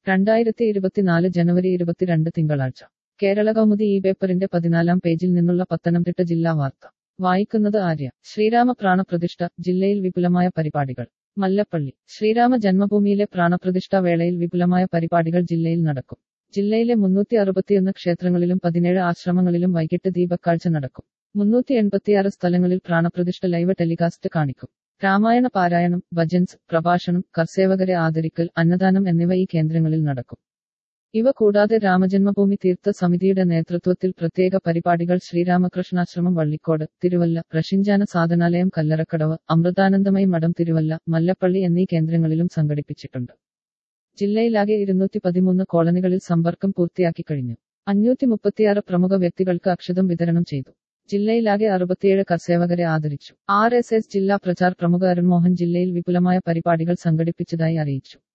രണ്ടായിരത്തി ഇരുപത്തിനാല് ജനുവരി ഇരുപത്തിരണ്ട് തിങ്കളാഴ്ച കേരള കൗമുദി ഈ പേപ്പറിന്റെ പതിനാലാം പേജിൽ നിന്നുള്ള പത്തനംതിട്ട ജില്ലാ വാർത്ത വായിക്കുന്നത് ആര്യ ശ്രീരാമ പ്രാണപ്രതിഷ്ഠ ജില്ലയിൽ വിപുലമായ പരിപാടികൾ മല്ലപ്പള്ളി ശ്രീരാമ ജന്മഭൂമിയിലെ പ്രാണപ്രതിഷ്ഠാ വേളയിൽ വിപുലമായ പരിപാടികൾ ജില്ലയിൽ നടക്കും ജില്ലയിലെ മുന്നൂറ്റി അറുപത്തിയൊന്ന് ക്ഷേത്രങ്ങളിലും പതിനേഴ് ആശ്രമങ്ങളിലും വൈകിട്ട് ദീപക്കാഴ്ച നടക്കും മുന്നൂറ്റി എൺപത്തിയാറ് സ്ഥലങ്ങളിൽ പ്രാണപ്രതിഷ്ഠ ലൈവ് ടെലികാസ്റ്റ് കാണിക്കും രാമായണ പാരായണം ഭജൻസ് പ്രഭാഷണം കർസേവകരെ ആദരിക്കൽ അന്നദാനം എന്നിവ ഈ കേന്ദ്രങ്ങളിൽ നടക്കും ഇവ കൂടാതെ രാമജന്മഭൂമി തീർത്ഥ സമിതിയുടെ നേതൃത്വത്തിൽ പ്രത്യേക പരിപാടികൾ ശ്രീരാമകൃഷ്ണാശ്രമം വള്ളിക്കോട് തിരുവല്ല പ്രഷിഞ്ചാന സാധനാലയം കല്ലറക്കടവ് അമൃതാനന്ദമയി മഠം തിരുവല്ല മല്ലപ്പള്ളി എന്നീ കേന്ദ്രങ്ങളിലും സംഘടിപ്പിച്ചിട്ടുണ്ട് ജില്ലയിലാകെ ഇരുന്നൂറ്റി പതിമൂന്ന് കോളനികളിൽ സമ്പർക്കം പൂർത്തിയാക്കി കഴിഞ്ഞു അഞ്ഞൂറ്റി മുപ്പത്തിയാറ് പ്രമുഖ വ്യക്തികൾക്ക് അക്ഷതം വിതരണം ചെയ്തു ജില്ലയിലാകെ അറുപത്തിയേഴ് കർസേവകരെ ആദരിച്ചു ആർ എസ് എസ് ജില്ലാ പ്രചാർ പ്രമുഖ അരുൺ മോഹൻ ജില്ലയിൽ വിപുലമായ പരിപാടികൾ സംഘടിപ്പിച്ചതായി അറിയിച്ചു